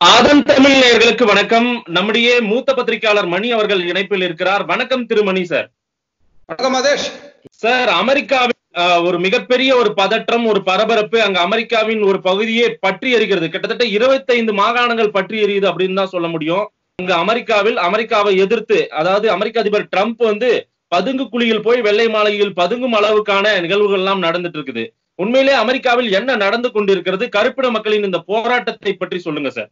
ஆதன் தமிழ் நேயர்களுக்கு வணக்கம் நம்முடைய மூத்த பத்திரிகையாளர் மணி அவர்கள் இணைப்பில் இருக்கிறார் வணக்கம் திரு மணி சார் வணக்கம் மதேஷ் சார் அமெரிக்காவில் ஆஹ், ஒரு மிகப்பெரிய ஒரு பதற்றம் ஒரு பரபரப்பு அங்க அமெரிக்காவின் ஒரு பகுதியே பற்றி எரிகிறது கிட்டத்தட்ட 25 மாகாணங்கள் பற்றி எரியுது அப்படின்னு தான் சொல்ல முடியும் அங்க அமெரிக்காவில் அமெரிக்காவை எதிர்த்து அதாவது அமெரிக்க அதிபர் ட்ரம்ப் வந்து பதுங்கு குழியில் போய் வெள்ளை மாளிகையில் பதுங்கும் அளவுக்கான நிகழ்வுகள் எல்லாம் நடந்துட்டு இருக்குது உண்மையிலே அமெரிக்காவில் என்ன நடந்து கொண்டிருக்கிறது கருப்பின மக்களின் இந்த போராட்டத்தை பற்றி சொல்லுங்க சார்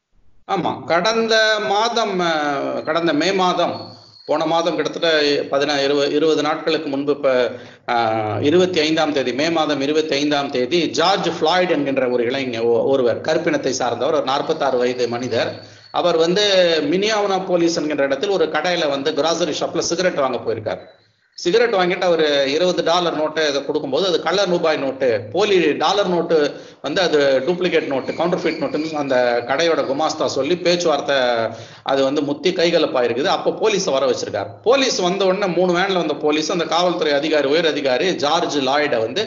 ஆமா கடந்த மாதம் அஹ், கடந்த மே மாதம் போன மாதம் கிட்டத்தட்ட பதினா இருபது இருபது நாட்களுக்கு முன்பு இப்ப அஹ், இருபத்தி ஐந்தாம் தேதி மே மாதம் இருபத்தி ஐந்தாம் தேதி ஜார்ஜ் ஃபிளாய்ட் என்கின்ற ஒரு இளைஞர் ஒ- ஒருவர் கருப்பினத்தை சார்ந்தவர் ஒரு நாற்பத்தாறு வயது மனிதர் அவர் வந்து மினியாவனா போலீஸ் என்கின்ற இடத்தில் ஒரு கடையில வந்து கிராசரி ஷாப்ல சிகரெட் வாங்க போயிருக்கார் சிகரெட் வாங்கிட்டு அவர் இருபது டாலர் நோட்டு இதை கொடுக்கும்போது அது கள்ளர் ரூபாய் நோட்டு போலி டாலர் நோட்டு வந்து அது டூப்ளிகேட் நோட்டு கவுண்டர்ஃபிட் நோட்டுன்னு அந்த கடையோட குமாஸ்தா சொல்லி பேச்சுவார்த்தை அது வந்து முத்தி கைகலப்பாயிருக்குது அப்போ போலீஸை வர வச்சிருக்காரு போலீஸ் வந்த உடனே மூணு வேன்ல வந்த போலீஸ் அந்த காவல்துறை அதிகாரி உயர் அதிகாரி ஜார்ஜ் லாய்டை வந்து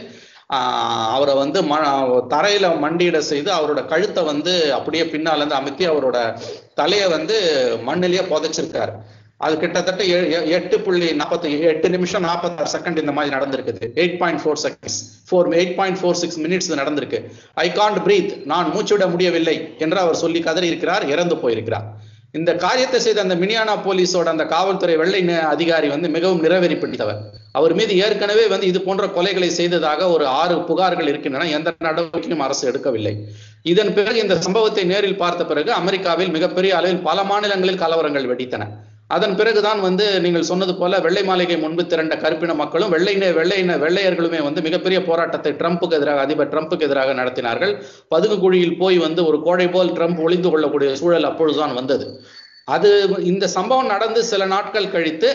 ஆஹ், அவரை வந்து ம தரையில மண்டியிட செய்து அவரோட கழுத்தை வந்து அப்படியே பின்னால இருந்து அமுத்தி அவரோட தலையை வந்து மண்ணிலேயே புதைச்சிருக்காரு அது கிட்டத்தட்ட எ- எ- எட்டு புள்ளி நாற்பத்தி எட்டு நிமிஷம் நாற்பத்தாறு செகண்ட் இந்த மாதிரி நடந்திருக்குது eight point four seconds four eight point four six minutes நடந்திருக்கு ஐ காண்ட் பிரீத் நான் மூச்சுவிட முடியவில்லை என்று அவர் சொல்லி கதறி இருக்கிறார் இறந்து போயிருக்கிறார் இந்த காரியத்தை செய்த அந்த மினியானா போலீஸோட அந்த காவல்துறை வெள்ளை நி- அதிகாரி வந்து மிகவும் நிறவெறி பிடித்தவர் அவர் மீது ஏற்கனவே வந்து இது போன்ற கொலைகளை செய்ததாக ஒரு ஆறு புகார்கள் இருக்கின்றன எந்த நடவடிக்கையும் அரசு எடுக்கவில்லை இதன் பிறகு இந்த சம்பவத்தை நேரில் பார்த்த பிறகு அமெரிக்காவில் மிகப்பெரிய அளவில் பல மாநிலங்களில் கலவரங்கள் வெடித்தன அதன் பிறகுதான் வந்து நீங்கள் சொன்னது போல வெள்ளை மாளிகை முன்பு திரண்ட கருப்பின மக்களும் வெள்ளை நே- வெள்ளை நே- வெள்ளையர்களுமே வந்து மிகப்பெரிய போராட்டத்தை ட்ரம்புக்கு எதிராக அதிபர் ட்ரம்புக்கு எதிராக நடத்தினார்கள் பதுங்கு குழியில் போய் வந்து ஒரு கோழை போல் ட்ரம்ப் ஒளிந்து கொள்ளக்கூடிய சூழல் அப்பொழுதுதான் வந்தது அது இந்த சம்பவம் நடந்து சில நாட்கள் கழித்து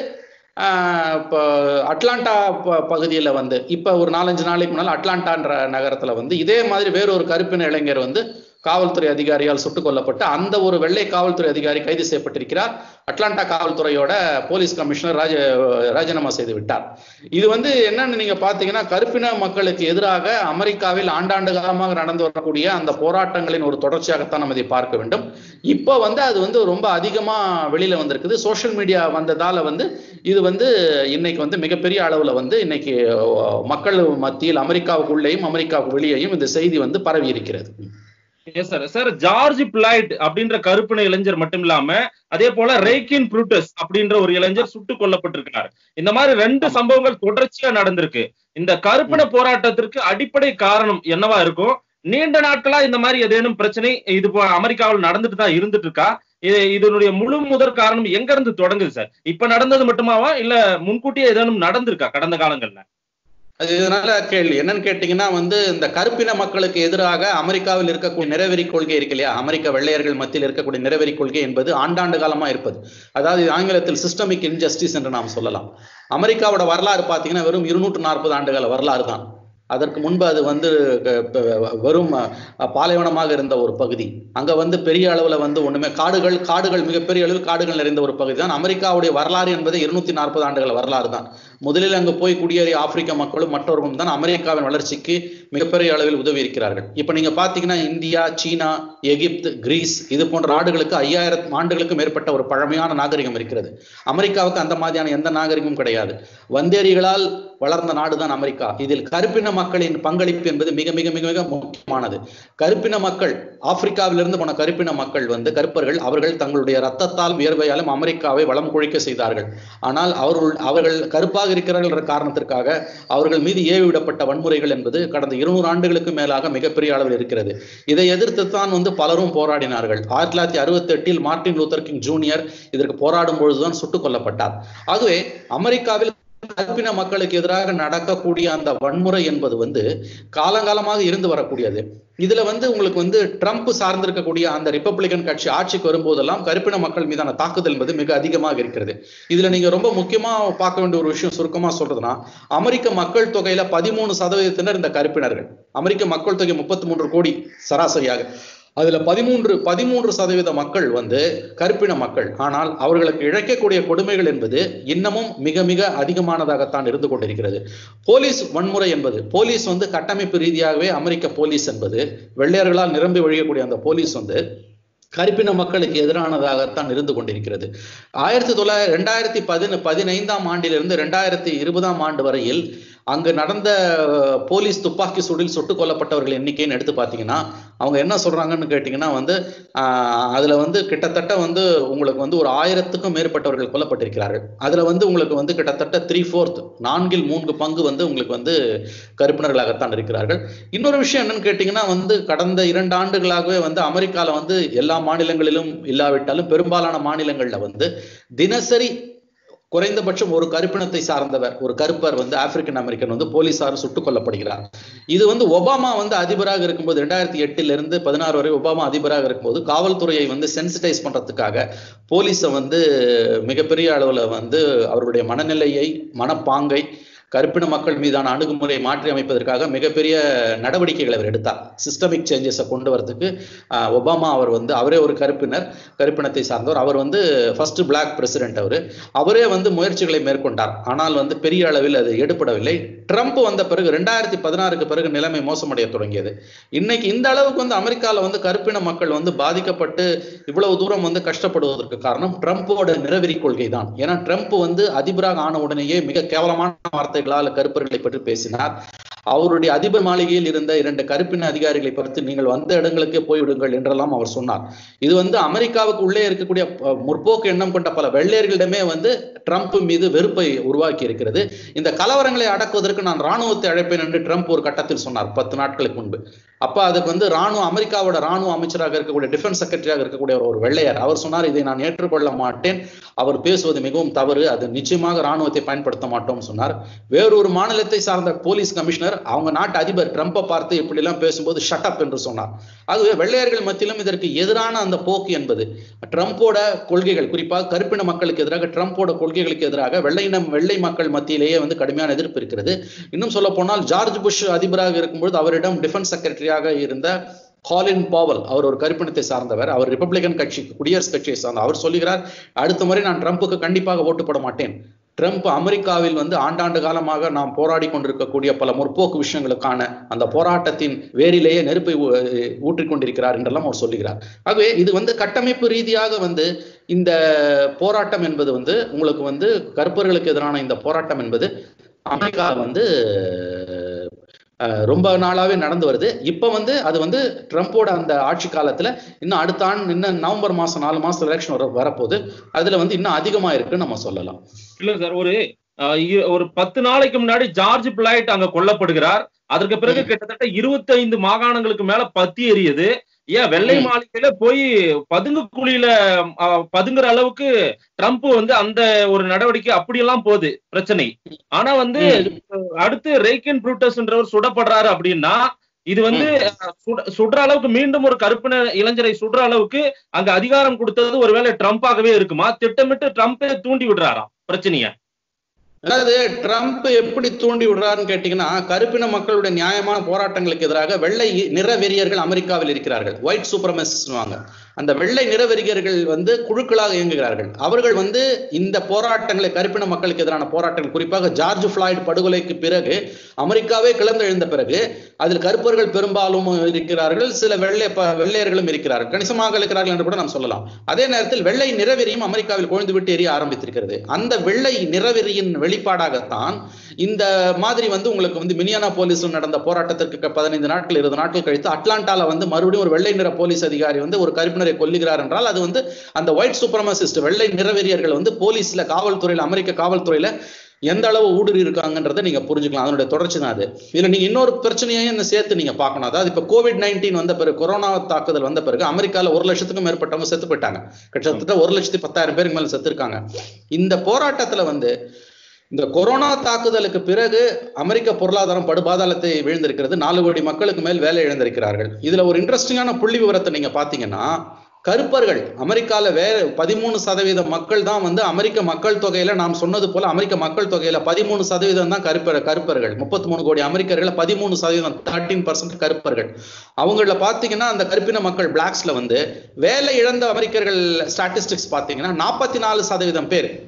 ஆஹ், இப்போ அட்லாண்டா ப- பகுதியில வந்து இப்ப ஒரு நாலஞ்சு நாளைக்கு முன்னால் அட்லாண்டான்ற நகரத்துல வந்து இதே மாதிரி வேறொரு கருப்பின இளைஞர் வந்து காவல்துறை அதிகாரியால் சுட்டுக் கொல்லப்பட்டு அந்த ஒரு வெள்ளை காவல்துறை அதிகாரி கைது செய்யப்பட்டிருக்கிறார் அட்லாண்டா காவல்துறையோட போலீஸ் கமிஷனர் ராஜ ராஜினாமா செய்து விட்டார் இது வந்து என்னன்னு நீங்க பாத்தீங்கன்னா கருப்பின மக்களுக்கு எதிராக அமெரிக்காவில் ஆண்டாண்டு காலமாக நடந்து வரக்கூடிய அந்த போராட்டங்களின் ஒரு தொடர்ச்சியாகத்தான் நம்ம இதை பார்க்க வேண்டும் இப்போ வந்து அது வந்து ரொம்ப அதிகமா வெளியில வந்திருக்குது சோஷியல் மீடியா வந்ததால வந்து இது வந்து இன்னைக்கு வந்து மிகப்பெரிய அளவுல வந்து இன்னைக்கு அஹ், மக்கள் மத்தியில் அமெரிக்காவுக்குள்ளேயும் அமெரிக்காவுக்கு வெளியேயும் இந்த செய்தி வந்து பரவி இருக்கிறது yes sir sir George Floyd அப்படின்ற கருப்பின இளைஞர் மட்டும் இல்லாம அதே போல ரேக்கின் புரூட்டஸ் அப்படின்ற ஒரு இளைஞர் சுட்டுக் கொல்லப்பட்டிருக்கிறார் இந்த மாதிரி ரெண்டு சம்பவங்கள் தொடர்ச்சியா நடந்திருக்கு இந்த கருப்பின போராட்டத்திற்கு அடிப்படை காரணம் என்னவா இருக்கும் நீண்ட நாட்களா இந்த மாதிரி ஏதேனும் பிரச்சனை இது போ- அமெரிக்காவில் நடந்துட்டு தான் இருந்துட்டு இருக்கா இது இதனுடைய முழு முதற் காரணம் எங்க இருந்து தொடங்குது சார் இப்ப நடந்தது மட்டுமாவா இல்ல முன்கூட்டியே ஏதேனும் நடந்திருக்கா கடந்த காலங்கள்ல அது இதனால கேள்வி என்னன்னு கேட்டீங்கன்னா வந்து இந்த கருப்பின மக்களுக்கு எதிராக அமெரிக்காவில் இருக்கக்கூடிய நிறவெறி கொள்கை இருக்கு இல்லையா அமெரிக்க வெள்ளையர்கள் மத்தியில் இருக்கக்கூடிய நிறவெறி கொள்கை என்பது ஆண்டாண்டு காலமா இருப்பது அதாவது இது ஆங்கிலத்தில் சிஸ்டமிக் இன்ஜஸ்டிஸ் என்று நாம் சொல்லலாம் அமெரிக்காவோட வரலாறு பார்த்தீங்கன்னா வெறும் இருநூற்று நாற்பது ஆண்டுகால வரலாறு தான் அதற்கு முன்பு அது வந்து அஹ், ப- வெறும் அஹ், பாலைவனமாக இருந்த ஒரு பகுதி அங்க வந்து பெரிய அளவுல வந்து ஒண்ணுமே காடுகள் காடுகள் மிகப்பெரிய அளவில் காடுகள் நிறைந்த ஒரு பகுதி தான் அமெரிக்காவுடைய வரலாறு என்பது இருநூத்தி நாற்பது ஆண்டுகள் வரலாறு தான் முதலில் அங்கு போய் குடியேறிய ஆப்பிரிக்க மக்களும் மற்றவர்களும் தான் அமெரிக்காவின் வளர்ச்சிக்கு மிகப்பெரிய அளவில் உதவி இருக்கிறார்கள் இப்ப நீங்க பாத்தீங்கன்னா இந்தியா சீனா எகிப்து கிரீஸ் இது போன்ற நாடுகளுக்கு ஐயாயிரம் ஆண்டுகளுக்கு மேற்பட்ட ஒரு பழமையான நாகரிகம் இருக்கிறது அமெரிக்காவுக்கு அந்த மாதிரியான எந்த நாகரிகமும் கிடையாது வந்தேரிகளால் வளர்ந்த நாடுதான் அமெரிக்கா இதில் கருப்பின மக்களின் பங்களிப்பு என்பது மிக மிக மிக மிக முக்கியமானது கருப்பின மக்கள் ஆப்பிரிக்காவிலிருந்து போன கருப்பின மக்கள் வந்து கருப்பர்கள் அவர்கள் தங்களுடைய ரத்தத்தால் வியர்வையாலும் அமெரிக்காவை வளம் கொழிக்க செய்தார்கள் ஆனால் அவர்கள் அவர்கள் கருப்பாக இருக்கிறார்கள் என்ற காரணத்திற்காக அவர்கள் மீது ஏவி விடப்பட்ட வன்முறைகள் என்பது கடந்த இருநூறு ஆண்டுகளுக்கு மேலாக மிகப்பெரிய அளவில் இருக்கிறது இதை எதிர்த்து தான் வந்து பலரும் போராடினார்கள் ஆயிரத்தி தொள்ளாயிரத்தி அறுபத்தி எட்டில் மார்ட்டின் லூத்தர் கிங் ஜூனியர் இதற்கு போராடும் பொழுதுதான் சுட்டுக் கொல்லப்பட்டார் ஆகவே அமெரிக்காவில் கருப்பின மக்களுக்கு எதிராக நடக்கக்கூடிய அந்த வன்முறை என்பது வந்து காலங்காலமாக இருந்து வரக்கூடியது இதுல வந்து உங்களுக்கு வந்து ட்ரம்ப் சார்ந்திருக்கக்கூடிய அந்த ரிப்பப்ளிகன் கட்சி ஆட்சிக்கு வரும்போதெல்லாம் கருப்பின மக்கள் மீதான தாக்குதல் என்பது மிக அதிகமாக இருக்கிறது இதுல நீங்க ரொம்ப முக்கியமா பார்க்க வேண்டிய ஒரு விஷயம் சுருக்கமா சொல்றதுன்னா அமெரிக்க மக்கள் தொகையில பதிமூணு சதவீதத்தினர் இந்த கருப்பினர்கள் அமெரிக்க மக்கள் தொகை முப்பத்தி மூன்று கோடி சராசரியாக அதுல பதிமூன்று பதிமூன்று சதவீத மக்கள் வந்து கருப்பின மக்கள் ஆனால் அவர்களுக்கு இழைக்கக்கூடிய கொடுமைகள் என்பது இன்னமும் மிக மிக அதிகமானதாகத்தான் இருந்து கொண்டிருக்கிறது போலீஸ் வன்முறை என்பது போலீஸ் வந்து கட்டமைப்பு ரீதியாகவே அமெரிக்க போலீஸ் என்பது வெள்ளையர்களால் நிரம்பி வழியக்கூடிய அந்த போலீஸ் வந்து கருப்பின மக்களுக்கு எதிரானதாகத்தான் இருந்து கொண்டிருக்கிறது ஆயிரத்தி தொள்ளாயிரத்தி ரெண்டாயிரத்தி பதின பதினைந்தாம் ஆண்டிலிருந்து ரெண்டாயிரத்தி இருபதாம் ஆண்டு வரையில் அங்கு நடந்த அஹ், போலீஸ் துப்பாக்கி சூடில் சுட்டுக் கொல்லப்பட்டவர்கள் எண்ணிக்கைன்னு எடுத்து பார்த்தீங்கன்னா அவங்க என்ன சொல்றாங்கன்னு கேட்டிங்கன்னா வந்து ஆஹ், அதுல வந்து கிட்டத்தட்ட வந்து உங்களுக்கு வந்து ஒரு ஆயிரத்துக்கும் மேற்பட்டவர்கள் கொல்லப்பட்டிருக்கிறார்கள் அதுல வந்து உங்களுக்கு வந்து கிட்டத்தட்ட த்ரீ ஃபோர்த் நான்கில் மூன்று பங்கு வந்து உங்களுக்கு வந்து கருப்பினர்களாகத்தான் இருக்கிறார்கள் இன்னொரு விஷயம் என்னன்னு கேட்டிங்கன்னா வந்து கடந்த இரண்டு ஆண்டுகளாகவே வந்து அமெரிக்கால வந்து எல்லா மாநிலங்களிலும் இல்லாவிட்டாலும் பெரும்பாலான மாநிலங்கள்ல வந்து தினசரி குறைந்தபட்சம் ஒரு கருப்பினத்தை சார்ந்தவர் ஒரு கருப்பர் வந்து ஆப்பிரிக்கன் அமெரிக்கன் வந்து போலீசார் சுட்டுக் கொல்லப்படுகிறார் இது வந்து ஒபாமா வந்து அதிபராக இருக்கும்போது ரெண்டாயிரத்தி எட்டுல இருந்து பதினாறு வரை ஒபாமா அதிபராக இருக்கும்போது காவல்துறையை வந்து சென்சிடைஸ் பண்றதுக்காக போலீஸை வந்து மிகப்பெரிய அளவுல வந்து அவருடைய மனநிலையை மனப்பாங்கை கருப்பின மக்கள் மீதான அணுகுமுறையை மாற்றி அமைப்பதற்காக மிகப்பெரிய நடவடிக்கைகளை அவர் எடுத்தார் சிஸ்டமிக் சேஞ்சஸை கொண்டு வரதுக்கு ஆஹ், ஒபாமா அவர் வந்து அவரே ஒரு கருப்பினர் கருப்பினத்தை சார்ந்தவர் அவர் வந்து ஃபர்ஸ்ட் பிளாக் பிரசிடென்ட் அவர் அவரே வந்து முயற்சிகளை மேற்கொண்டார் ஆனால் வந்து பெரிய அளவில் அது எடுபடவில்லை ட்ரம்ப் வந்த பிறகு ரெண்டாயிரத்தி பதினாறுக்கு பிறகு நிலைமை மோசமடைய தொடங்கியது இன்னைக்கு இந்த அளவுக்கு வந்து அமெரிக்கால வந்து கருப்பின மக்கள் வந்து பாதிக்கப்பட்டு இவ்வளவு தூரம் வந்து கஷ்டப்படுவதற்கு காரணம் ட்ரம்ப்போட நிறவெறி கொள்கை தான் ஏன்னா ட்ரம்ப் வந்து அதிபராக ஆன உடனேயே மிக கேவலமான வார்த்தைகளால் கருப்பர்களை பற்றி பேசினார் அவருடைய அதிபர் மாளிகையில் இருந்த இரண்டு கருப்பின அதிகாரிகளை பார்த்து நீங்கள் வந்த இடங்களுக்கே போய்விடுங்கள் என்றெல்லாம் அவர் சொன்னார் இது வந்து அமெரிக்காவுக்கு உள்ளே இருக்கக்கூடிய அஹ், முற்போக்கு எண்ணம் கொண்ட பல வெள்ளையர்களிடமே வந்து ட்ரம்ப் மீது வெறுப்பை உருவாக்கி இருக்கிறது இந்த கலவரங்களை அடக்குவதற்கு நான் ராணுவத்தை அழைப்பேன் என்று ட்ரம்ப் ஒரு கட்டத்தில் சொன்னார் பத்து நாட்களுக்கு முன்பு அப்ப அதுக்கு வந்து ராணுவ அமெரிக்காவோட ராணுவ அமைச்சராக இருக்கக்கூடிய டிஃபென்ஸ் செக்ரட்டரியாக இருக்கக்கூடிய ஒரு வெள்ளையர் அவர் சொன்னார் இதை நான் ஏற்றுக்கொள்ள மாட்டேன் அவர் பேசுவது மிகவும் தவறு அது நிச்சயமாக ராணுவத்தை பயன்படுத்த மாட்டோம் சொன்னார் வேறொரு மாநிலத்தை சார்ந்த போலீஸ் கமிஷனர் அவங்க நாட்டு அதிபர் ட்ரம்ப்பை பார்த்து இப்படி எல்லாம் பேசும்போது ஷட் அப் என்று சொன்னார் ஆகவே வெள்ளையர்கள் மத்தியிலும் இதற்கு எதிரான அந்த போக்கு என்பது ட்ரம்ப்போட கொள்கைகள் குறிப்பாக கருப்பின மக்களுக்கு எதிராக ட்ரம்ப்போட கொள்கைகளுக்கு எதிராக வெள்ளையினம் வெள்ளை மக்கள் மத்தியிலேயே வந்து கடுமையான எதிர்ப்பு இருக்கிறது இன்னும் சொல்ல போனால் ஜார்ஜ் புஷ் அதிபராக இருக்கும்பொழுது அவரிடம் டிஃபென்ஸ் செக்ரட்டரியாக இருந்த காலின் பாவல் அவர் ஒரு கருப்பினத்தை சார்ந்தவர் அவர் ரிப்பப்ளிகன் கட்சி குடியரசுக் கட்சியை சார்ந்த அவர் சொல்லுகிறார் அடுத்த முறை நான் ட்ரம்ப்புக்கு கண்டிப்பாக ஓட்டு போட மாட்டேன் ட்ரம்ப் அமெரிக்காவில் வந்து ஆண்டாண்டு காலமாக நாம் போராடி கொண்டிருக்கக்கூடிய பல முற்போக்கு விஷயங்களுக்கான அந்த போராட்டத்தின் வேரிலேயே நெருப்பை ஊ- ஊற்றிக் கொண்டிருக்கிறார் என்றெல்லாம் அவர் சொல்லுகிறார் ஆகவே இது வந்து கட்டமைப்பு ரீதியாக வந்து இந்த போராட்டம் என்பது வந்து உங்களுக்கு வந்து கருப்பர்களுக்கு எதிரான இந்த போராட்டம் என்பது அமெரிக்கா வந்து அஹ், ரொம்ப நாளாவே நடந்து வருது இப்ப வந்து அது வந்து ட்ரம்ப்போட அந்த ஆட்சி காலத்துல இன்னும் அடுத்த ஆண்டு இன்னும் நவம்பர் மாசம் நாலு மாசம் எலெக்ஷன் வர வரப்போகுது அதுல வந்து இன்னும் அதிகமா இருக்குன்னு நம்ம சொல்லலாம் இல்ல சார் ஒரு அஹ், இ- ஒரு பத்து நாளைக்கு முன்னாடி ஜார்ஜ் பிளைட் அங்க கொல்லப்படுகிறார் அதற்கு பிறகு கிட்டத்தட்ட 25 மாகாணங்களுக்கு மேல பத்தி எரியுது ஏன் வெள்ளை ம். மாளிகையில போய் பதுங்கு குழியில அஹ், பதுங்குற அளவுக்கு ட்ரம்ப் வந்து அந்த ஒரு நடவடிக்கை அப்படியெல்லாம் போகுது பிரச்சனை ஆனா வந்து அடுத்து ரேக்கன் ப்ரூட்டஸ்ன்றவர் சுடப்படுறாரு அப்படின்னா இது வந்து அஹ், சுட- சுடுற அளவுக்கு மீண்டும் ஒரு கருப்பின இளைஞரை சுடுற அளவுக்கு அங்க அதிகாரம் கொடுத்தது ஒருவேளை ட்ரம்ப்பாகவே இருக்குமா திட்டமிட்டு ட்ரம்ப்பே தூண்டி விடுறாராம் பிரச்சனைய அதாவது ட்ரம்ப் எப்படி தூண்டி விடுறாருன்னு கேட்டீங்கன்னா கருப்பின மக்களுடைய நியாயமான போராட்டங்களுக்கு எதிராக வெள்ளை நிற வெறியர்கள் அமெரிக்காவில் இருக்கிறார்கள் ஒயிட் சூப்பரமிஸ்ட்வாங்க அந்த வெள்ளை நிறவெறியர்கள் வந்து குழுக்களாக இயங்குகிறார்கள் அவர்கள் வந்து இந்த போராட்டங்களை கருப்பின மக்களுக்கு எதிரான போராட்டங்கள் குறிப்பாக ஜார்ஜ் ஃபிளாய்ட் படுகொலைக்கு பிறகு அமெரிக்காவே கிளர்ந்தெழுந்த பிறகு அதில் கருப்பர்கள் பெரும்பாலும் இருக்கிறார்கள் சில வெள்ளை ப- வெள்ளையர்களும் இருக்கிறார்கள் கணிசமாக இருக்கிறார்கள் என்று கூட நாம் சொல்லலாம் அதே நேரத்தில் வெள்ளை நிறவெறியும் அமெரிக்காவில் கொழுந்து விட்டு எரிய ஆரம்பித்திருக்கிறது அந்த வெள்ளை நிறவெறியின் வெளிப்பாடாகத்தான் இந்த மாதிரி வந்து உங்களுக்கு வந்து மினியானா போலீஸும் நடந்த போராட்டத்திற்கு க- பதினைந்து நாட்கள் இருபது நாட்கள் கழித்து அட்லாண்டால வந்து மறுபடியும் ஒரு வெள்ளை நிற போலீஸ் அதிகாரி வந்து ஒரு கருப்பினரை கொல்லுகிறார் என்றால் அது வந்து அந்த ஒயிட் சூப்பரமசிஸ்ட் வெள்ளை நிறவெறியர்கள் வந்து போலீஸ்ல காவல்துறையில அமெரிக்க காவல்துறையில எந்த அளவு ஊடுருவி இருக்காங்கன்றதை நீங்க புரிஞ்சுக்கலாம் அதனுடைய தொடர்ச்சி தான் அது இதுல நீங்க இன்னொரு பிரச்சனையையும் இந்த சேர்த்து நீங்க பார்க்கணும் அதாவது இப்ப கோவிட் நைன்டீன் வந்த பிறகு கொரோனா தாக்குதல் வந்த பிறகு அமெரிக்கால ஒரு லட்சத்துக்கும் மேற்பட்டவங்க செத்து போயிட்டாங்க கிட்டத்தட்ட ஒரு லட்சத்தி பத்தாயிரம் பேருக்கு மேல செத்து இருக்காங்க இந்த போராட்டத்துல வந்து இந்த கொரோனா தாக்குதலுக்கு பிறகு அமெரிக்க பொருளாதாரம் படுபாதாளத்தை விழுந்திருக்கிறது நாலு கோடி மக்களுக்கு மேல் வேலை இழந்திருக்கிறார்கள் இதுல ஒரு இன்ட்ரெஸ்டிங்கான புள்ளி விவரத்தை நீங்க பாத்தீங்கன்னா கருப்பர்கள் அமெரிக்கால வே பதிமூணு சதவீத மக்கள் தான் வந்து அமெரிக்க மக்கள் தொகையில நாம் சொன்னது போல அமெரிக்க மக்கள் தொகையில பதிமூணு சதவீதம் தான் கருப்பர் கருப்பர்கள் முப்பத்தி மூணு கோடி அமெரிக்கர்கள் பதிமூணு சதவீதம் தேர்ட்டீன் பர்சன்ட் கருப்பர்கள் அவங்கள பாத்தீங்கன்னா அந்த கருப்பின மக்கள் பிளாக்ஸ்ல வந்து வேலை இழந்த அமெரிக்கர்கள் ஸ்டாட்டிஸ்டிக்ஸ் பாத்தீங்கன்னா நாற்பத்தி நாலு சதவீதம் பேர்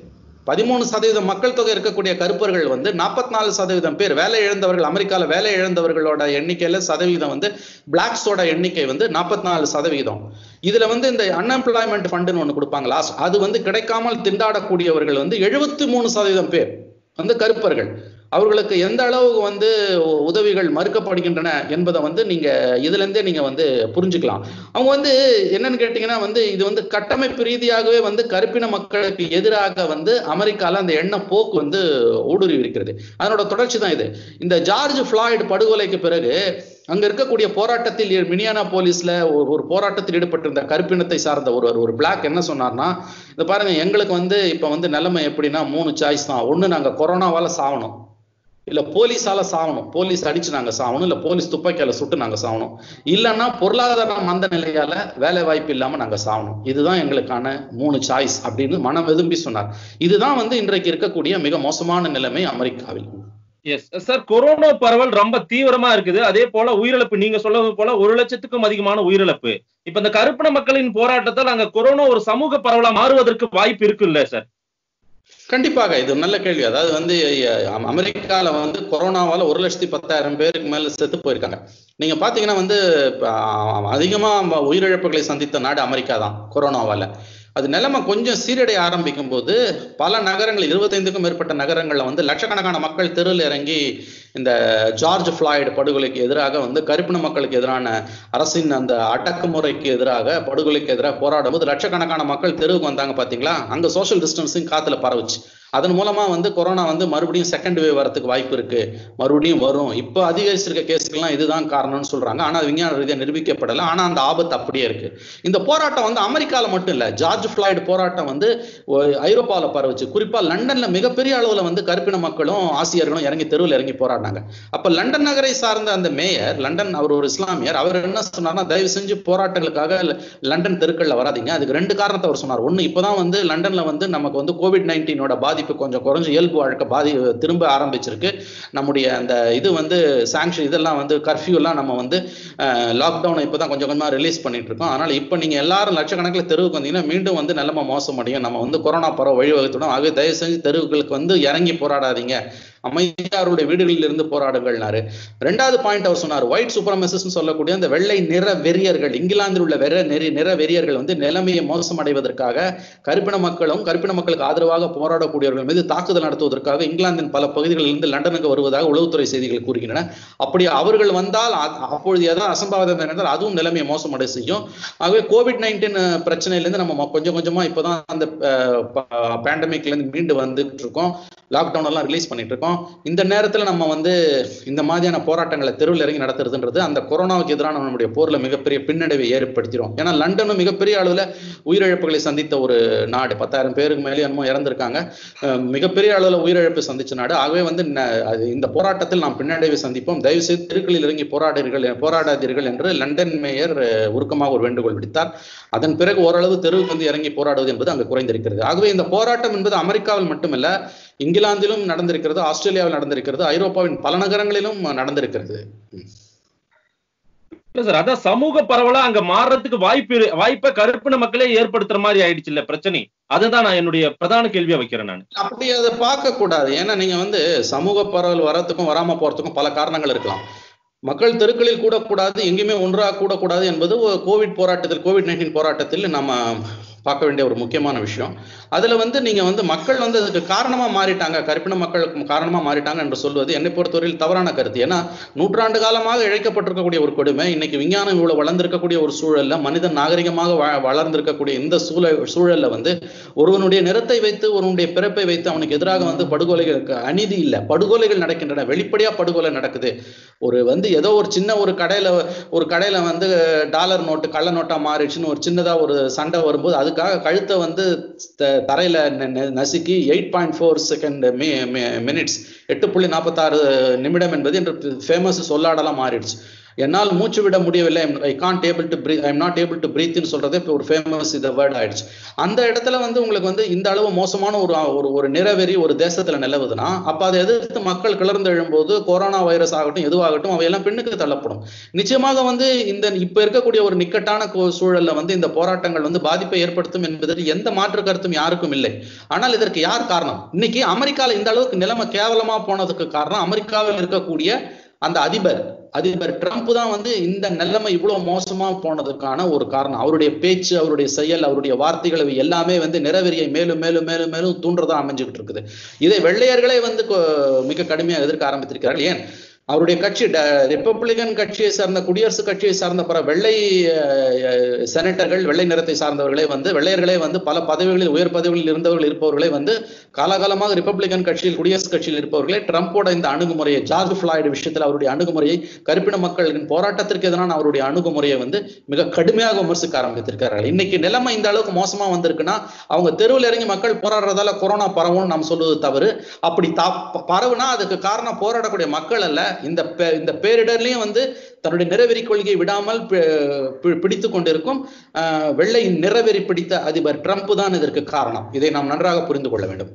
பதிமூணு சதவீதம் மக்கள் தொகை இருக்கக்கூடிய கருப்பர்கள் வந்து நாற்பத்தி நாலு சதவீதம் பேர் வேலை இழந்தவர்கள் அமெரிக்கால வேலை இழந்தவர்களோட எண்ணிக்கையில சதவீதம் வந்து பிளாக்ஸோட எண்ணிக்கை வந்து நாற்பத்தி நாலு சதவீதம் இதுல வந்து இந்த அன்எம்ப்ளாய்மெண்ட் ஃபண்டுன்னு ஒண்ணு கொடுப்பாங்க லாஸ்ட் அது வந்து கிடைக்காமல் திண்டாடக்கூடியவர்கள் வந்து எழுபத்தி மூணு சதவீதம் பேர் வந்து கருப்பர்கள் அவர்களுக்கு எந்த அளவுக்கு வந்து உதவிகள் மறுக்கப்படுகின்றன என்பதை வந்து நீங்க இதுல இருந்தே நீங்க வந்து புரிஞ்சுக்கலாம் அவங்க வந்து என்னன்னு கேட்டீங்கன்னா வந்து இது வந்து கட்டமைப்பு ரீதியாகவே வந்து கருப்பின மக்களுக்கு எதிராக வந்து அமெரிக்கால அந்த எண்ண போக்கு வந்து ஊடுருவி இருக்கிறது அதனோட தொடர்ச்சி தான் இது இந்த ஜார்ஜ் ஃபிளாய்டு படுகொலைக்கு பிறகு அங்க இருக்கக்கூடிய போராட்டத்தில் மினியானா போலீஸ்ல ஒரு ஒரு போராட்டத்தில் ஈடுபட்டிருந்த கருப்பினத்தை சார்ந்த ஒரு ஒரு பிளாக் என்ன சொன்னார்னா இந்த பாருங்க எங்களுக்கு வந்து இப்ப வந்து நிலைமை எப்படின்னா மூணு சாய்ஸ் தான் ஒண்ணு நாங்க கொரோனாவால சாவணும் இல்ல போலீஸால சாவணும் போலீஸ் அடிச்சு நாங்க சாவணும் இல்ல போலீஸ் துப்பாக்கியால சுட்டு நாங்க சாவணும் இல்லைன்னா பொருளாதார மந்த நிலையால வேலை வாய்ப்பு இல்லாம நாங்க சாவணும் இதுதான் எங்களுக்கான மூணு சாய்ஸ் அப்படின்னு மனம் வெதும்பி சொன்னார் இதுதான் வந்து இன்றைக்கு இருக்கக்கூடிய மிக மோசமான நிலைமை அமெரிக்காவில் எஸ் சார் கொரோனா பரவல் ரொம்ப தீவிரமா இருக்குது அதே போல உயிரிழப்பு நீங்க சொல்றது போல ஒரு லட்சத்துக்கும் அதிகமான உயிரிழப்பு இப்ப இந்த கருப்பின மக்களின் போராட்டத்தால் அங்க கொரோனா ஒரு சமூக பரவலா மாறுவதற்கு வாய்ப்பு இருக்கு இல்ல சார் கண்டிப்பாக இது நல்ல கேள்வி அதாவது வந்து அமெரிக்கால வந்து கொரோனாவால ஒரு லட்சத்தி பத்தாயிரம் பேருக்கு மேல செத்து போயிருக்காங்க நீங்க பாத்தீங்கன்னா வந்து அதிகமா உயிரிழப்புகளை சந்தித்த நாடு அமெரிக்கா தான் கொரோனாவால அது நிலைமை கொஞ்சம் சீரடைய ஆரம்பிக்கும் போது பல நகரங்கள் இருபத்தைந்துக்கும் மேற்பட்ட நகரங்கள்ல வந்து லட்சக்கணக்கான மக்கள் தெருவில் இறங்கி இந்த ஜார்ஜ் ஃபிளாய்டு படுகொலைக்கு எதிராக வந்து கருப்பின மக்களுக்கு எதிரான அரசின் அந்த அடக்குமுறைக்கு எதிராக படுகொலைக்கு எதிராக போராடும் போது லட்சக்கணக்கான மக்கள் தெருவுக்கு வந்தாங்க பாத்தீங்களா அங்க சோசியல் டிஸ்டன்சிங் காத்துல பரவுச்சு அதன் மூலமா வந்து கொரோனா வந்து மறுபடியும் செகண்ட் வேவ் வரதுக்கு வாய்ப்பு இருக்கு மறுபடியும் வரும் இப்போ அதிகரிச்சிருக்க கேஸுக்கெல்லாம் இதுதான் காரணம்னு சொல்றாங்க ஆனா விஞ்ஞான ரீதியாக நிரூபிக்கப்படலை ஆனா அந்த ஆபத்து அப்படியே இருக்கு இந்த போராட்டம் வந்து அமெரிக்கால மட்டும் இல்ல ஜார்ஜ் ஃபிளாய்டு போராட்டம் வந்து ஐரோப்பாவில் பரவுச்சு குறிப்பா லண்டன்ல மிகப்பெரிய அளவுல வந்து கருப்பின மக்களும் ஆசியர்களும் இறங்கி தெருவில் இறங்கி போராடினாங்க அப்ப லண்டன் நகரை சார்ந்த அந்த மேயர் லண்டன் அவர் ஒரு இஸ்லாமியர் அவர் என்ன சொன்னார்னா தயவு செஞ்சு போராட்டங்களுக்காக லண்டன் தெருக்கள்ல வராதிங்க அதுக்கு ரெண்டு காரணத்தை அவர் சொன்னார் ஒண்ணு இப்பதான் வந்து லண்டன்ல வந்து நமக்கு வந்து கோவிட் நைன்டீனோட பாதிப்பு பாதிப்பு கொஞ்சம் குறைஞ்சு இயல்பு வாழ்க்கை பாதி திரும்ப ஆரம்பிச்சிருக்கு நம்முடைய அந்த இது வந்து சாங்ஷன் இதெல்லாம் வந்து கர்ஃபியூ எல்லாம் நம்ம வந்து லாக்டவுனை இப்போதான் கொஞ்சம் கொஞ்சமா ரிலீஸ் பண்ணிட்டு இருக்கோம் அதனால இப்போ நீங்க எல்லாரும் லட்சக்கணக்கில் தெருவுக்கு வந்தீங்கன்னா மீண்டும் வந்து நிலைமை மோசமடையும் நம்ம வந்து கொரோனா பரவ வழிவகுத்துடும் ஆகவே தயவு செஞ்சு தெருவுகளுக்கு வந்து இறங்கி போராடாதீங்க அமைதியாருடைய வீடுகளில் இருந்து போராடுங்கள்னாரு ரெண்டாவது பாயிண்ட் அவர் சொன்னார் ஒயிட் சூப்பரமசிஸ்ட் சொல்லக்கூடிய அந்த வெள்ளை நிற வெறியர்கள் இங்கிலாந்தில் உள்ள வெற நெறி நிற வெறியர்கள் வந்து நிலைமையை மோசமடைவதற்காக கருப்பின மக்களும் கருப்பின மக்களுக்கு ஆதரவாக போராடக்கூடியவர்கள் மீது தாக்குதல் நடத்துவதற்காக இங்கிலாந்தின் பல பகுதிகளில் இருந்து லண்டனுக்கு வருவதாக உளவுத்துறை செய்திகள் கூறுகின்றன அப்படி அவர்கள் வந்தால் அப்பொழுது ஏதாவது அசம்பாவிதம் நடந்தால் அதுவும் நிலைமையை மோசமடை செய்யும் ஆகவே கோவிட் நைன்டீன் பிரச்சனையிலேருந்து நம்ம கொஞ்சம் கொஞ்சமா இப்போதான் அந்த பேண்டமிக்ல இருந்து மீண்டு வந்துட்டு இருக்கோம் லாக்டவுன் எல்லாம் ரிலீஸ் பண்ணிட்டு இருக்கோம் இந்த நேரத்துல நம்ம வந்து இந்த மாதிரியான போராட்டங்களை தெருவில் இறங்கி நடத்துறதுன்றது அந்த கொரோனாவுக்கு எதிரான நம்முடைய போர்ல மிகப்பெரிய பின்னடைவை ஏற்படுத்திடும் ஏன்னா லண்டனும் மிகப்பெரிய அளவுல உயிரிழப்புகளை சந்தித்த ஒரு நாடு பத்தாயிரம் பேருக்கு மேலே என்னமோ இறந்திருக்காங்க மிகப்பெரிய அளவுல உயிரிழப்பு சந்திச்ச நாடு ஆகவே வந்து இந்த போராட்டத்தில் நாம் பின்னடைவை சந்திப்போம் தயவு செய்து தெருக்களில் இறங்கி போராடுகள் போராடாதீர்கள் என்று லண்டன் மேயர் உருக்கமாக ஒரு வேண்டுகோள் விடுத்தார் அதன் பிறகு ஓரளவு தெருவுக்கு வந்து இறங்கி போராடுவது என்பது அங்கு குறைந்திருக்கிறது ஆகவே இந்த போராட்டம் என்பது அமெரிக்காவில் மட்டுமல்ல இங்கிலாந்திலும் நடந்திருக்கிறது ஆஸ்திரேலியாவில் நடந்திருக்கிறது ஐரோப்பாவின் பல நகரங்களிலும் நடந்திருக்கிறது இல்ல சார் அதான் சமூக பரவலா அங்க மாறுறதுக்கு வாய்ப்பு வாய்ப்பை கருப்பின மக்களே ஏற்படுத்துற மாதிரி ஆயிடுச்சு இல்ல பிரச்சனை அதுதான் நான் என்னுடைய பிரதான கேள்வியா வைக்கிறேன் நான் அப்படி அதை பார்க்க கூடாது ஏன்னா நீங்க வந்து சமூக பரவல் வரத்துக்கும் வராம போறதுக்கும் பல காரணங்கள் இருக்கலாம் மக்கள் தெருக்களில் கூடக்கூடாது எங்கேயுமே ஒன்றாக கூடக்கூடாது என்பது கோவிட் போராட்டத்தில் கோவிட் நைன்டீன் போராட்டத்தில் நம்ம பார்க்க வேண்டிய ஒரு முக்கியமான விஷயம் அதுல வந்து நீங்க வந்து மக்கள் வந்து அதுக்கு காரணமா மாறிட்டாங்க கருப்பின மக்களுக்கு காரணமா மாறிட்டாங்க என்று சொல்வது என்னை பொறுத்தவரையில் தவறான கருத்து ஏன்னா நூற்றாண்டு காலமாக இழைக்கப்பட்டிருக்கக்கூடிய ஒரு கொடுமை இன்னைக்கு விஞ்ஞானம் இவ்வளவு வளர்ந்திருக்கக்கூடிய ஒரு சூழல்ல மனிதன் நாகரிகமாக வளர்ந்திருக்கக்கூடிய இந்த சூழல் சூழல்ல வந்து ஒருவனுடைய நிறத்தை வைத்து ஒருவனுடைய பிறப்பை வைத்து அவனுக்கு எதிராக வந்து படுகொலைகளுக்கு அநீதி இல்லை படுகொலைகள் நடக்கின்றன வெளிப்படையா படுகொலை நடக்குது ஒரு வந்து ஏதோ ஒரு சின்ன ஒரு கடையில ஒரு கடையில வந்து டாலர் நோட்டு கள்ள நோட்டா மாறிடுச்சுன்னு ஒரு சின்னதா ஒரு சண்டை வரும்போது அதுக்காக கழுத்தை வந்து தரையில நசுக்கி eight point four second minutes எட்டு புள்ளி நாற்பத்தாறு நிமிடம் என்பது என்று ஃபேமஸ் சொல்லாடலாம் மாறிடுச்சு என்னால் மூச்சு விட முடியவில்லை I can't able to breathe I am not able to பிரீத்னு சொல்றதே இப்போ ஒரு ஃபேமஸ் இந்த வேர்ட் ஆயிடுச்சு அந்த இடத்துல வந்து உங்களுக்கு வந்து இந்த அளவு மோசமான ஒரு ஒரு ஒரு நிறவெறி ஒரு தேசத்துல நிலவுதுன்னா அப்ப அதை எதிர்த்து மக்கள் கிளர்ந்து எழும்போது கொரோனா வைரஸ் ஆகட்டும் எதுவாகட்டும் அவையெல்லாம் பின்னுக்கு தள்ளப்படும் நிச்சயமாக வந்து இந்த இப்ப இருக்கக்கூடிய ஒரு நிக்கட்டான கோ- சூழல்ல வந்து இந்த போராட்டங்கள் வந்து பாதிப்பை ஏற்படுத்தும் என்பதில் எந்த மாற்று கருத்தும் யாருக்கும் இல்லை ஆனால் இதற்கு யார் காரணம் இன்னைக்கு அமெரிக்கால இந்த அளவுக்கு நிலைமை கேவலமா போனதுக்கு காரணம் அமெரிக்காவில் இருக்கக்கூடிய அந்த அதிபர் அதிபர் ட்ரம்ப் தான் வந்து இந்த நிலைமை இவ்வளவு மோசமா போனதுக்கான ஒரு காரணம் அவருடைய பேச்சு அவருடைய செயல் அவருடைய வார்த்தைகள் இவை எல்லாமே வந்து நிறவெறியை மேலும் மேலும் மேலும் மேலும் தூண்டுறதா அமைஞ்சுக்கிட்டு இருக்குது இதை வெள்ளையர்களே வந்து கொ- மிக கடுமையாக எதிர்க்க ஆரம்பித்திருக்கிறார்கள் ஏன் அவருடைய கட்சி ட- ரிப்பப்ளிகன் கட்சியை சார்ந்த குடியரசுக் கட்சியை சார்ந்த பிற வெள்ளை அஹ், செனட்டர்கள் வெள்ளை நிறத்தை சார்ந்தவர்களே வந்து வெள்ளையர்களே வந்து பல பதவிகளில் உயர் பதவிகளில் இருந்தவர்கள் இருப்பவர்களே வந்து காலகாலமாக ரிப்பப்ளிகன் கட்சியில் குடியரசுக் கட்சியில் இருப்பவர்களே ட்ரம்போட இந்த அணுகுமுறையை ஜார்ஜ் ஃபிளாய்டு விஷயத்தில் அவருடைய அணுகுமுறையை கருப்பின மக்களின் போராட்டத்திற்கு எதிரான அவருடைய அணுகுமுறையை வந்து மிக கடுமையாக விமர்சிக்க ஆரம்பித்திருக்கிறார்கள் இன்னைக்கு நிலைமை இந்த அளவுக்கு மோசமா வந்திருக்குன்னா அவங்க தெருவில் இறங்கி மக்கள் போராடுறதால கொரோனா பரவும் நாம் சொல்வது தவறு அப்படி தா பரவுனா அதுக்கு காரணம் போராடக்கூடிய மக்கள் அல்ல இந்த பே- இந்த பேரிடர்லயும் வந்து தன்னுடைய நிறவெறி கொள்கையை விடாமல் பி- பி- பிடித்துக் கொண்டிருக்கும் ஆஹ், வெள்ளை நிறவெறி பிடித்த அதிபர் ட்ரம்ப் தான் இதற்கு காரணம் இதை நாம் நன்றாக புரிந்து கொள்ள வேண்டும்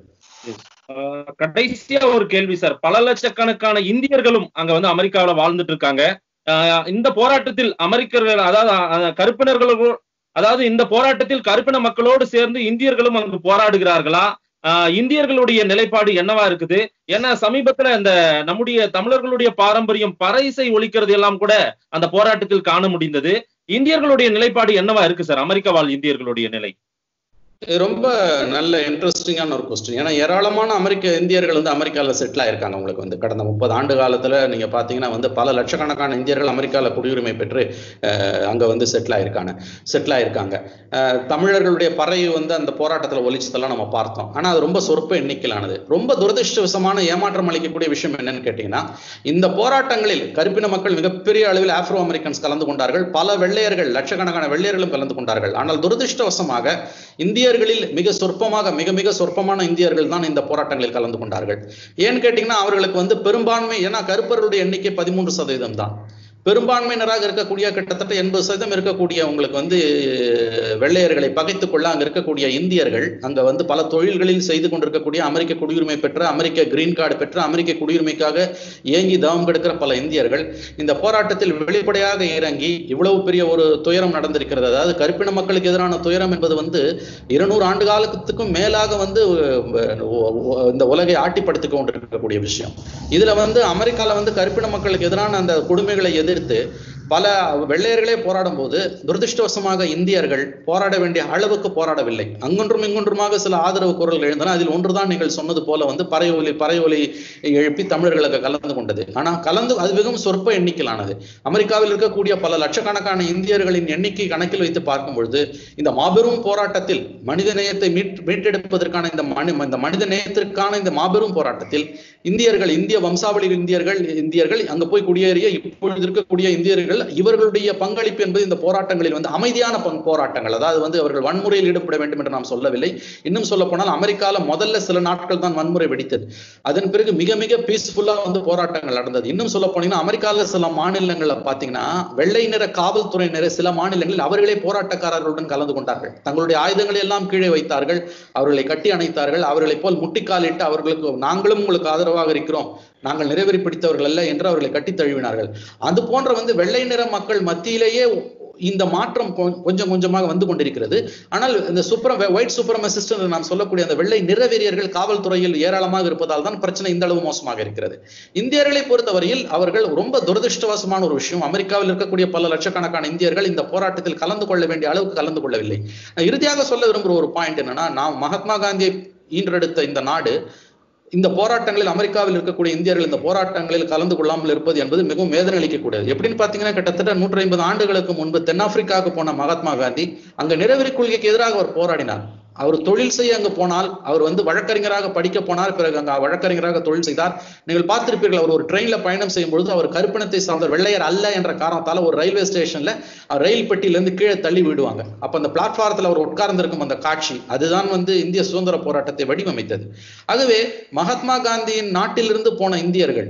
ஆஹ் கடைசியா ஒரு கேள்வி சார் பல லட்சக்கணக்கான இந்தியர்களும் அங்க வந்து அமெரிக்காவுல வாழ்ந்துட்டு இருக்காங்க ஆஹ் இந்த போராட்டத்தில் அமெரிக்கர்கள் அதாவது அஹ், கருப்பினர்களோ அதாவது இந்த போராட்டத்தில் கருப்பின மக்களோடு சேர்ந்து இந்தியர்களும் அங்கு போராடுகிறார்களா ஆஹ் இந்தியர்களுடைய நிலைப்பாடு என்னவா இருக்குது ஏன்னா சமீபத்துல இந்த நம்முடைய தமிழர்களுடைய பாரம்பரியம் பறைசை ஒழிக்கிறது எல்லாம் கூட அந்த போராட்டத்தில் காண முடிந்தது இந்தியர்களுடைய நிலைப்பாடு என்னவா இருக்கு சார் அமெரிக்க வாழ் இந்தியர்களுடைய நிலை இது ரொம்ப நல்ல இன்ட்ரெஸ்டிங்கான ஒரு கொஸ்டின் ஏன்னா ஏராளமான அமெரிக்க இந்தியர்கள் வந்து அமெரிக்காவில் செட்டில் ஆயிருக்காங்க உங்களுக்கு வந்து கடந்த முப்பது ஆண்டு காலத்துல நீங்க பாத்தீங்கன்னா வந்து பல லட்சக்கணக்கான இந்தியர்கள் அமெரிக்காவில் குடியுரிமை பெற்று அஹ், அங்க வந்து செட்டில் ஆயிருக்காங்க செட்டில் ஆயிருக்காங்க அஹ், தமிழர்களுடைய பறை வந்து அந்த போராட்டத்துல ஒலிச்சதெல்லாம் நம்ம பார்த்தோம் ஆனா அது ரொம்ப சொற்ப எண்ணிக்கையிலானது ரொம்ப துரதிருஷ்டவசமான ஏமாற்றம் அளிக்கக்கூடிய விஷயம் என்னன்னு கேட்டீங்கன்னா இந்த போராட்டங்களில் கருப்பின மக்கள் மிகப்பெரிய அளவில் ஆப்ரோ அமெரிக்கன்ஸ் கலந்து கொண்டார்கள் பல வெள்ளையர்கள் லட்சக்கணக்கான வெள்ளையர்களும் கலந்து கொண்டார்கள் ஆனால் துரதிருஷ்டவசமாக இந்தியர்களில் மிக சொற்பமாக மிக மிக சொற்பமான இந்தியர்கள் தான் இந்த போராட்டங்களில் கலந்து கொண்டார்கள் ஏன்னு கேட்டீங்கன்னா அவர்களுக்கு வந்து பெரும்பான்மை ஏன்னா கருப்பர்களுடைய எண்ணிக்கை பதிமூன்று சதவீதம் தான் பெரும்பான்மையினராக இருக்கக்கூடிய கிட்டத்தட்ட எண்பது சதவீதம் இருக்கக்கூடிய உங்களுக்கு வந்து வெள்ளையர்களை பகைத்துக் கொள்ள அங்க இருக்கக்கூடிய இந்தியர்கள் அங்க வந்து பல தொழில்களில் செய்து கொண்டிருக்கக்கூடிய அமெரிக்க குடியுரிமை பெற்ற அமெரிக்க கிரீன் கார்டு பெற்ற அமெரிக்க குடியுரிமைக்காக ஏங்கி தவம் கெடுக்கிற பல இந்தியர்கள் இந்த போராட்டத்தில் வெளிப்படையாக இறங்கி இவ்வளவு பெரிய ஒரு துயரம் நடந்திருக்கிறது அதாவது கருப்பின மக்களுக்கு எதிரான துயரம் என்பது வந்து இருநூறு ஆண்டு காலத்துக்கும் மேலாக வந்து அஹ், ஒ- ஒ- இந்த உலகை ஆட்டிப்படுத்திக் கொண்டிருக்கக்கூடிய விஷயம் இதுல வந்து அமெரிக்கால வந்து கருப்பின மக்களுக்கு எதிரான அந்த கொடுமைகளை எதிர்த்து பல வெள்ளையர்களே போராடும் போது துரதிருஷ்டவசமாக இந்தியர்கள் போராட வேண்டிய அளவுக்கு போராடவில்லை அங்கொன்றும் இங்கொன்றுமாக சில ஆதரவு குரல்கள் எழுந்தன அதில் ஒன்றுதான் நீங்கள் சொன்னது போல வந்து பறை ஒலி பறை ஒலி எழுப்பி தமிழர்களுக்கு கலந்து கொண்டது ஆனா கலந்து அது மிகவும் சொற்ப எண்ணிக்கையிலானது அமெரிக்காவில் இருக்கக்கூடிய பல லட்சக்கணக்கான இந்தியர்களின் எண்ணிக்கை கணக்கில் வைத்து பார்க்கும் பொழுது இந்த மாபெரும் போராட்டத்தில் மனித நேயத்தை மீட் மீட்டெடுப்பதற்கான இந்த மனி இந்த மனித நேயத்திற்கான இந்த மாபெரும் போராட்டத்தில் இந்தியர்கள் இந்திய வம்சாவளி இந்தியர்கள் இந்தியர்கள் அங்க போய் குடியேறிய இப்பொழுது இருக்கக்கூடிய இந்தியர்கள் இவர்களுடைய பங்களிப்பு என்பது இந்த போராட்டங்களில் வந்து அமைதியான பங் போராட்டங்கள் அதாவது வந்து அவர்கள் வன்முறையில் ஈடுபட வேண்டும் என்று நாம் சொல்லவில்லை இன்னும் சொல்ல போனால் அமெரிக்கால முதல்ல சில நாட்கள் தான் வன்முறை வெடித்தது அதன் பிறகு மிக மிக பீஸ்ஃபுல்லா வந்து போராட்டங்கள் நடந்தது இன்னும் சொல்ல போனீங்கன்னா அமெரிக்கால சில மாநிலங்கள்ல பாத்தீங்கன்னா வெள்ளை நிற காவல்துறையினர் சில மாநிலங்களில் அவர்களே போராட்டக்காரர்களுடன் கலந்து கொண்டார்கள் தங்களுடைய ஆயுதங்களை எல்லாம் கீழே வைத்தார்கள் அவர்களை கட்டி அணைத்தார்கள் அவர்களை போல் முட்டிக்காலிட்டு அவர்களுக்கு நாங்களும் உங்களுக்கு ஆதரவாக இருக்கிறோம் நாங்கள் நிறைவேறி பிடித்தவர்கள் அல்ல என்று அவர்களை கட்டி தழுவினார்கள் அது போன்ற வந்து வெள்ளை நிற மக்கள் மத்தியிலேயே இந்த மாற்றம் கொ- கொஞ்சம் கொஞ்சமாக வந்து கொண்டிருக்கிறது ஆனால் இந்த சூப்பர் ஒயிட் சூப்பரமசிஸ்ட் என்று நாம் சொல்லக்கூடிய அந்த வெள்ளை நிறவெறியர்கள் காவல்துறையில் ஏராளமாக இருப்பதால் தான் பிரச்சனை இந்த அளவு மோசமாக இருக்கிறது இந்தியர்களை பொறுத்தவரையில் அவர்கள் ரொம்ப துரதிருஷ்டவசமான ஒரு விஷயம் அமெரிக்காவில் இருக்கக்கூடிய பல லட்சக்கணக்கான இந்தியர்கள் இந்த போராட்டத்தில் கலந்து கொள்ள வேண்டிய அளவுக்கு கலந்து கொள்ளவில்லை நான் இறுதியாக சொல்ல விரும்புகிற ஒரு பாயிண்ட் என்னன்னா நாம் மகாத்மா காந்தியை ஈன்றெடுத்த இந்த நாடு இந்த போராட்டங்களில் அமெரிக்காவில் இருக்கக்கூடிய இந்தியர்கள் இந்த போராட்டங்களில் கலந்து கொள்ளாமல் இருப்பது என்பது மிகவும் வேதனை அளிக்கக்கூடியது எப்படின்னு பாத்தீங்கன்னா கிட்டத்தட்ட நூற்றி ஐம்பது ஆண்டுகளுக்கு முன்பு தென்னாப்பிரிக்காவுக்கு போன மகாத்மா காந்தி அங்க நிறவெறி கொள்கைக்கு எதிராக அவர் போராடினார் அவர் தொழில் செய்ய அங்கு போனால் அவர் வந்து வழக்கறிஞராக படிக்க போனார் பிறகு அங்க வழக்கறிஞராக தொழில் செய்தார் நீங்கள் பார்த்திருப்பீர்கள் அவர் ஒரு ட்ரெயின்ல பயணம் செய்யும் பொழுது அவர் கருப்பினத்தை சார்ந்த வெள்ளையர் அல்ல என்ற காரணத்தால ஒரு ரயில்வே ஸ்டேஷன்ல அவர் ரயில் பெட்டியில இருந்து கீழே தள்ளி விடுவாங்க அப்ப அந்த பிளாட்பாரத்தில் அவர் உட்கார்ந்திருக்கும் அந்த காட்சி அதுதான் வந்து இந்திய சுதந்திர போராட்டத்தை வடிவமைத்தது ஆகவே மகாத்மா காந்தியின் நாட்டிலிருந்து போன இந்தியர்கள்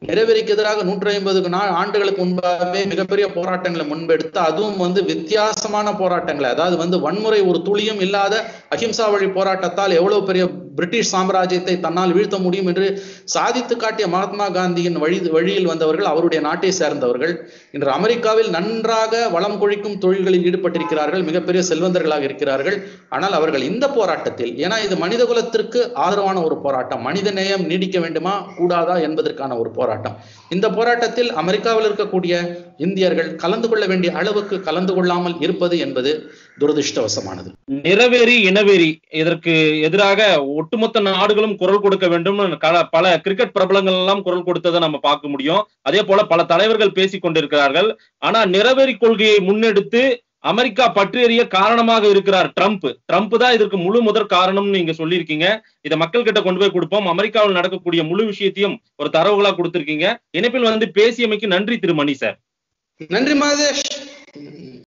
நிறவெறிக்கு எதிராக நூற்றி ஐம்பது ஆண்டுகளுக்கு முன்பாகவே மிகப்பெரிய போராட்டங்களை முன்பெடுத்து அதுவும் வந்து வித்தியாசமான போராட்டங்களை அதாவது வந்து வன்முறை ஒரு துளியும் இல்லாத அஹிம்சா வழி போராட்டத்தால் எவ்வளவு பெரிய பிரிட்டிஷ் சாம்ராஜ்யத்தை தன்னால் வீழ்த்த முடியும் என்று சாதித்து காட்டிய மகாத்மா காந்தியின் வழி வழியில் வந்தவர்கள் அவருடைய நாட்டை சேர்ந்தவர்கள் இன்று அமெரிக்காவில் நன்றாக வளம் கொழிக்கும் தொழில்களில் ஈடுபட்டிருக்கிறார்கள் மிகப்பெரிய செல்வந்தர்களாக இருக்கிறார்கள் ஆனால் அவர்கள் இந்த போராட்டத்தில் ஏன்னா இது மனித குலத்திற்கு ஆதரவான ஒரு போராட்டம் மனித நேயம் நீடிக்க வேண்டுமா கூடாதா என்பதற்கான ஒரு போராட்டம் இந்த போராட்டத்தில் அமெரிக்காவில் இருக்கக்கூடிய இந்தியர்கள் கலந்து கொள்ள வேண்டிய அளவுக்கு கலந்து கொள்ளாமல் இருப்பது என்பது துரதிருஷ்டவசமானது நிறவேறி இனவெறி இதற்கு எதிராக ஒட்டுமொத்த நாடுகளும் குரல் கொடுக்க வேண்டும் பல கிரிக்கெட் பிரபலங்கள் எல்லாம் குரல் கொடுத்ததை நம்ம பார்க்க முடியும் அதே போல பல தலைவர்கள் பேசிக் கொண்டிருக்கிறார்கள் ஆனா நிறவெறி கொள்கையை முன்னெடுத்து அமெரிக்கா பற்றியறிய காரணமாக இருக்கிறார் ட்ரம்ப் ட்ரம்ப் தான் இதற்கு முழு முதற் காரணம்னு நீங்க சொல்லியிருக்கீங்க இதை மக்கள் கிட்ட கொண்டு போய் கொடுப்போம் அமெரிக்காவில் நடக்கக்கூடிய முழு விஷயத்தையும் ஒரு தரவுகளா கொடுத்திருக்கீங்க இணைப்பில் வந்து பேசியமைக்கு நன்றி திரு மணி சார் நன்றி மாதேஷ்